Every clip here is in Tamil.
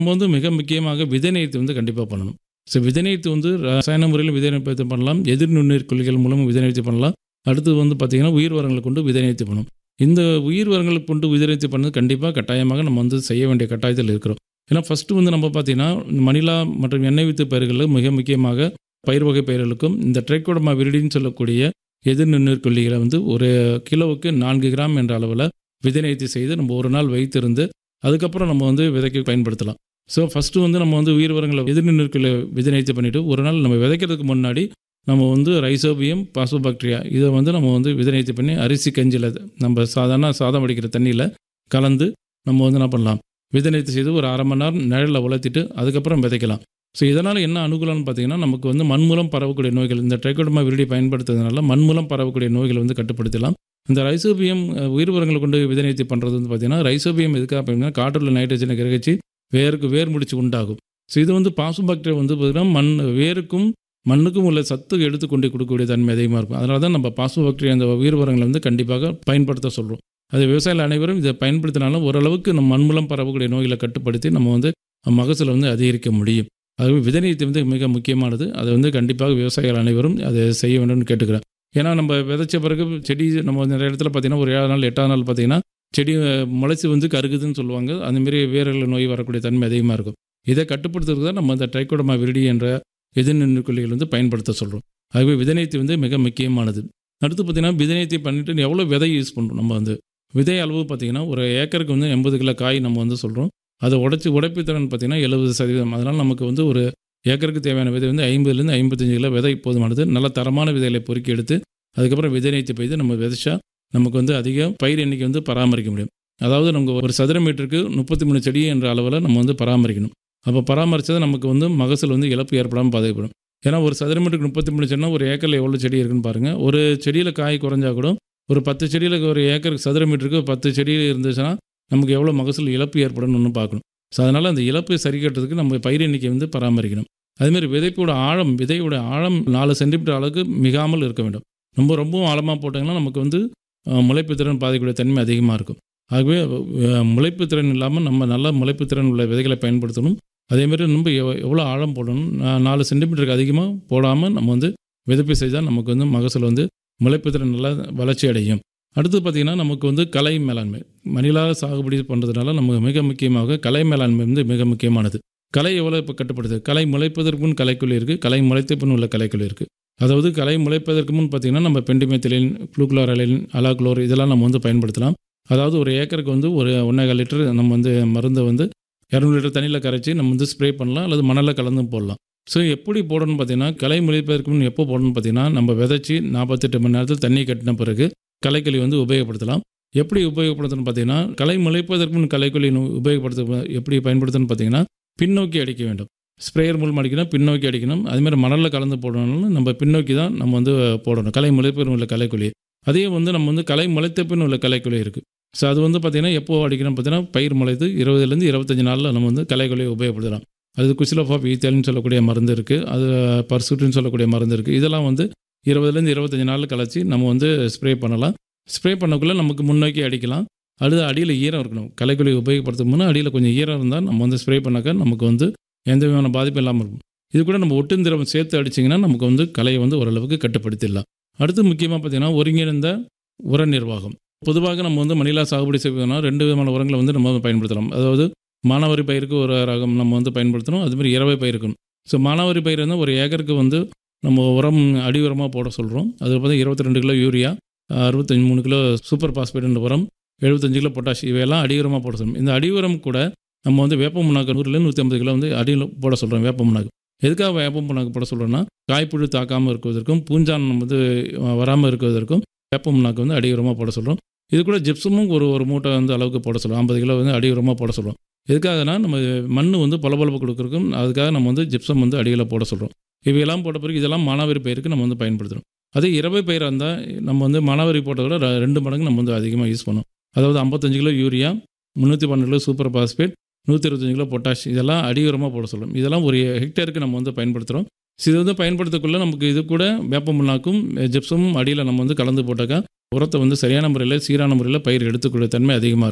நம்ம வந்து மிக முக்கியமாக விதை நேர்த்தி வந்து கண்டிப்பாக பண்ணணும் ஸோ விதை நேர்த்தி வந்து ரசாயன முறையில் விதை நேர்த்தி பண்ணலாம் எதிர் நுண்ணுயிர் கொல்லிகள் மூலம் விதை நேர்த்தி பண்ணலாம் அடுத்தது வந்து பார்த்திங்கன்னா உயிர் உரங்களை கொண்டு விதை நேர்த்தி பண்ணணும் இந்த உயிர் உரங்களை கொண்டு விதை நேர்த்தி பண்ணது கண்டிப்பாக கட்டாயமாக நம்ம வந்து செய்ய வேண்டிய கட்டாயத்தில் இருக்கிறோம் ஏன்னா ஃபஸ்ட்டு வந்து நம்ம பார்த்தீங்கன்னா மணிலா மற்றும் எண்ணெய் வித்து பயிர்களில் மிக முக்கியமாக பயிர் வகை பயிர்களுக்கும் இந்த ட்ரைகோடமா விரிடின்னு சொல்லக்கூடிய எதிர் நுண்ணுயிர் கொல்லிகளை வந்து ஒரு கிலோவுக்கு நான்கு கிராம் என்ற அளவில் விதை நேர்த்தி செய்து நம்ம ஒரு நாள் வைத்திருந்து அதுக்கப்புறம் நம்ம வந்து விதைக்கு பயன்படுத்தலாம் ஸோ ஃபஸ்ட்டு வந்து நம்ம வந்து உயிர் உரங்களை எதிர் நுண்ணுயிர்களை விதை நேர்த்தி பண்ணிவிட்டு ஒரு நாள் நம்ம விதைக்கிறதுக்கு முன்னாடி நம்ம வந்து ரைசோபியம் பாசோபாக்டீரியா இதை வந்து நம்ம வந்து விதை நேர்த்தி பண்ணி அரிசி கஞ்சியில் நம்ம சாதாரண சாதம் வடிக்கிற தண்ணியில் கலந்து நம்ம வந்து என்ன பண்ணலாம் விதை நேர்த்தி செய்து ஒரு அரை மணி நேரம் நிழலில் உலர்த்திட்டு அதுக்கப்புறம் விதைக்கலாம் ஸோ இதனால் என்ன அனுகூலம்னு பார்த்தீங்கன்னா நமக்கு வந்து மண் மூலம் பரவக்கூடிய நோய்கள் இந்த ட்ரைகோடமா விருடி பயன்படுத்துறதுனால மண் மூலம் பரவக்கூடிய நோய்களை வந்து கட்டுப்படுத்தலாம் இந்த ரைசோபியம் அஹ், உயிர் உரங்களை கொண்டு விதை நேர்த்தி பண்ணுறது வந்து பார்த்தீங்கன்னா ரைசோபியம் எதுக்காக அப்படின்னா காற்றுள்ள நைட்ரஜனை கிரகிச்சு வேருக்கு வேர் முடிச்சு உண்டாகும் ஸோ இது வந்து பாசுபாக்டீரியா வந்து பார்த்தீங்கன்னா மண் வேருக்கும் மண்ணுக்கும் உள்ள சத்து எடுத்து கொண்டு கொடுக்கக்கூடிய தன்மை அதிகமாக இருக்கும் அதனால தான் நம்ம பாசுபாக்டீரியா அந்த உயிர் உரங்களை வந்து கண்டிப்பாக பயன்படுத்த சொல்கிறோம் அது விவசாயிகள் அனைவரும் இதை பயன்படுத்தினாலும் ஓரளவுக்கு நம்ம மண் மூலம் பரவக்கூடிய நோய்களை கட்டுப்படுத்தி நம்ம வந்து மகசூலை வந்து அதிகரிக்க முடியும் அதுவே விதை நீத்தி வந்து மிக முக்கியமானது அதை வந்து கண்டிப்பாக விவசாயிகள் அனைவரும் அதை செய்ய வேண்டும்னு கேட்டுக்கிறேன் ஏன்னா நம்ம விதைச்ச பிறகு செடி நம்ம வந்து நிறைய இடத்துல பார்த்தீங்கன்னா ஒரு ஏழாவது நாள் எட்டாவது நாள் பார்த்தீங்கன்னா செடி அஹ், முளைச்சி வந்து கருகுதுன்னு சொல்லுவாங்க அந்தமாரி வேர்கள் நோய் வரக்கூடிய தன்மை அதிகமாக இருக்கும் இதை கட்டுப்படுத்துறதுக்கு தான் நம்ம இந்த ட்ரைகோடமா விரிடி என்ற எதிர்நின்று கொல்லிகள் வந்து பயன்படுத்த சொல்கிறோம் ஆகவே விதைநீத்தி வந்து மிக முக்கியமானது அடுத்து பார்த்தீங்கன்னா விதைநீத்தி பண்ணிட்டு எவ்வளோ விதை யூஸ் பண்ணுறோம் நம்ம வந்து விதை அளவு பார்த்தீங்கன்னா ஒரு ஏக்கருக்கு வந்து எண்பது கிலோ காய் நம்ம வந்து சொல்கிறோம் அதை உடைச்சி உடைப்பு திறன் பார்த்தீங்கன்னா எழுபது சதவீதம் அதனால் நமக்கு வந்து ஒரு ஏக்கருக்கு தேவையான விதை வந்து ஐம்பதுலேருந்து ஐம்பத்தஞ்சு கிலோ விதை போதுமானது நல்ல தரமான விதைகளை பொறுக்கி எடுத்து அதுக்கப்புறம் விதை நீத்தி பெய்து நம்ம விதைச்சா நமக்கு வந்து அதிக பயிர் எண்ணிக்கை வந்து பராமரிக்க முடியும் அதாவது நமக்கு ஒரு சதுர மீட்டருக்கு முப்பத்தி மூணு செடி என்ற அளவில் நம்ம வந்து பராமரிக்கணும் அப்போ பராமரித்தது நமக்கு வந்து மகசூல் வந்து இழப்பு ஏற்படாமல் பாதிக்கப்படும் ஏன்னா ஒரு சதுர மீட்டருக்கு முப்பத்தி மூணு செடினா ஒரு ஏக்கரில் எவ்வளோ செடி இருக்குன்னு பாருங்கள் ஒரு செடியில் காய் குறைஞ்சா கூட ஒரு பத்து செடியில் ஒரு ஏக்கருக்கு சதுர மீட்டருக்கு பத்து செடி இருந்துச்சுன்னா நமக்கு எவ்வளோ மகசூல் இழப்பு ஏற்படும்னு ஒன்று பார்க்கணும் ஸோ அதனால் அந்த இழப்பை சரி கட்டுறதுக்கு நம்ம பயிர் எண்ணிக்கை வந்து பராமரிக்கணும் அதுமாரி விதைப்போட ஆழம் விதையோட ஆழம் நாலு சென்டிமீட்டர் அளவுக்கு மிகாமல் இருக்க வேண்டும் ரொம்ப ரொம்பவும் ஆழமாக போட்டாங்கன்னா நமக்கு வந்து அஹ், முளைப்பு திறன் பாதிக்கக்கூடிய தன்மை அதிகமாக இருக்கும் ஆகவே அஹ், முளைப்பு திறன் இல்லாமல் நம்ம நல்ல முளைப்பு திறன் உள்ள விதைகளை பயன்படுத்தணும் அதேமாரி நம்ம எவ் எவ்வளோ ஆழம் போடணும் நா- நாலு சென்டிமீட்டருக்கு அதிகமாக போடாமல் நம்ம வந்து விதைப்பு செய்தால் நமக்கு வந்து மகசூல் வந்து முளைப்பு திறன் நல்லா வளர்ச்சி அடையும் அடுத்து பார்த்திங்கன்னா நமக்கு வந்து கலை மேலாண்மை மணிலா சாகுபடி பண்ணுறதுனால நமக்கு மிக முக்கியமாக கலை மேலாண்மை வந்து மிக முக்கியமானது கலை எவ்வளோ இப்போ கட்டுப்படுது கலை முளைப்பதற்கு முன் கலைக்குள்ளி இருக்குது கலை முளைத்த பின் உள்ள கலைக்குள்ளி இருக்குது அதாவது கலை முளைப்பதற்கு முன் பார்த்திங்கன்னா நம்ம பெண்டிமெத்திலின் குளூக்ளோரலின் அலாக்ளோர் இதெல்லாம் நம்ம வந்து பயன்படுத்தலாம் அதாவது ஒரு ஏக்கருக்கு வந்து ஒரு ஒன்றேகால் லிட்டர் நம்ம வந்து மருந்தை வந்து இரநூறு லிட்டர் தண்ணியில் கரைச்சி நம்ம வந்து ஸ்ப்ரே பண்ணலாம் அல்லது மணலில் கலந்தும் போடலாம் ஸோ எப்படி போடணும்னு பார்த்தீங்கன்னா களை முளைப்பதற்கு முன் எப்போ போடணும்னு பார்த்தீங்கன்னா நம்ம விதைச்சி நாற்பத்தெட்டு மணி நேரத்தில் தண்ணி கட்டின பிறகு களைக்கொல்லி வந்து உபயோகப்படுத்தலாம் எப்படி உபயோகப்படுத்தணும்னு பார்த்தீங்கன்னா களை முளைப்பதற்கு முன் களைக்கொல்லி உபயோகப்படுத்த எப்படி பயன்படுத்தணும்னு பார்த்தீங்கன்னா பின்னோக்கி அடிக்க வேண்டும் ஸ்ப்ரேயர் மூலம் அடிக்கணும் பின்னோக்கி அடிக்கணும் அதுமாதிரி மணலில் கலந்து போடணும்னு நம்ம பின்னோக்கி தான் நம்ம வந்து போடணும் களை முளைப்பதற்கு உள்ள களைக்கொல்லி அதே வந்து நம்ம வந்து களை முளைத்த பின் உள்ள களைக்கொல்லி இருக்குது ஸோ அது வந்து பார்த்திங்கன்னா எப்போ அடிக்கணும் பார்த்தீங்கன்னா பயிர் முளைத்து இருபதுலேருந்து இருபத்தஞ்சு நாளில் நம்ம வந்து களைக்கொல்லியை உபயோகப்படுத்தலாம் அது குசிலோஃபாப் ஈத்தல்னு சொல்லக்கூடிய மருந்து இருக்குது அது பர்சூட்டுன்னு சொல்லக்கூடிய மருந்து இருக்குது இதெல்லாம் வந்து இருபதுலேருந்து இருபத்தஞ்சு நாளில் கழிச்சு நம்ம வந்து ஸ்ப்ரே பண்ணலாம் ஸ்ப்ரே பண்ணக்குள்ளே நமக்கு முன்னோக்கி அடிக்கலாம் அடுத்து அடியில் ஈரம் இருக்கணும் களைக்கொல்லி உபயோகப்படுத்தும் முன்னே அடியில் கொஞ்சம் ஈரம் இருந்தால் நம்ம வந்து ஸ்ப்ரே பண்ணாக்க நமக்கு வந்து எந்த விதமான பாதிப்பும் இல்லாமல் இருக்கும் இது கூட நம்ம ஒட்டுந்திரம் சேர்த்து அடிச்சிங்கன்னா நமக்கு வந்து கலையை வந்து ஓரளவுக்கு கட்டுப்படுத்திடலாம் அடுத்து முக்கியமாக பார்த்தீங்கன்னா ஒருங்கிணைந்த உர நிர்வாகம் பொதுவாக நம்ம வந்து மணிலா சாகுபடி செய்வதுனா ரெண்டு விதமான உரங்களை வந்து நம்ம பயன்படுத்தலாம் அதாவது மானாவாரி பயிருக்கு ஒரு ரகம் நம்ம வந்து பயன்படுத்தணும் அதுமாதிரி இரவை பயிருக்கணும் ஸோ மானாவாரி பயிர் வந்து ஒரு ஏக்கருக்கு வந்து நம்ம உரம் அடி உரமாக போட சொல்கிறோம் அது பார்த்தா இருபத்தி ரெண்டு கிலோ யூரியா அறுபத்தஞ்சு மூணு கிலோ சூப்பர் பாஸ்பேட் உரம் எழுபத்தஞ்சு கிலோ பொட்டாஷ் இவையெல்லாம் அடி உரமாக போட சொல்கிறோம் இந்த அடி உரம் கூட நம்ம வந்து வேப்ப முன்னாக்கு நூறுலேருந்து நூற்றி ஐம்பது கிலோ வந்து அடியில் போட சொல்கிறோம் வேப்ப முன்னாக்கு எதுக்காக வேப்ப முன்னாக்கு போட சொல்கிறோன்னா காய்ப்புழு தாக்காமல் இருக்கிறதுக்கும் பூஞ்சான் வந்து வராமல் இருக்கிறதற்கும் வேப்ப முன்னாக்கு வந்து அடி உரமாக போட சொல்கிறோம் இது கூட ஜிப்சமும் ஒரு ஒரு மூட்டை வந்து அளவுக்கு போட சொல்லுவோம் ஐம்பது கிலோ வந்து அடி உரமாக போட சொல்லுவோம் எதுக்காகனா நம்ம மண் வந்து பளபளப்பு கொடுக்குறக்கும் அதுக்காக நம்ம வந்து ஜிப்சம் வந்து அடியில் போட சொல்கிறோம் இவையெல்லாம் போட்ட பிறகு இதெல்லாம் மானாவாரி பயிருக்கு நம்ம வந்து பயன்படுத்துகிறோம் அதே இரவை பயிராக இருந்தால் நம்ம வந்து மானாவாரி போட்டதை விட ர- ரெண்டு மடங்கு நம்ம வந்து அதிகமாக யூஸ் பண்ணோம் அதாவது ஐம்பத்தஞ்சு கிலோ யூரியா முந்நூற்றி பன்னெண்டு கிலோ சூப்பர் பாஸ்பேட் நூற்றி இருபத்தஞ்சு கிலோ பொட்டாஷ் இதெல்லாம் அடி உரமாக போட சொல்லும் இதெல்லாம் ஒரு ஹெக்டேருக்கு நம்ம வந்து பயன்படுத்துகிறோம் இது வந்து பயன்படுத்தக்குள்ள நமக்கு இது கூட வேப்ப முன்னாக்கும் ஜிப்சமும் அடியில் நம்ம வந்து கலந்து போட்டாக்கா உரத்தை வந்து சரியான முறையில் சீரான முறையில் பயிர் எடுத்துக்கூடிய தன்மை அதிகமாக இருக்கும்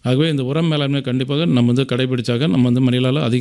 ஆகவே இந்த உரம் மேலாண்மை கண்டிப்பாக நம்ம வந்து கடைபிடிச்சாக நம்ம வந்து மணிலால் அதிக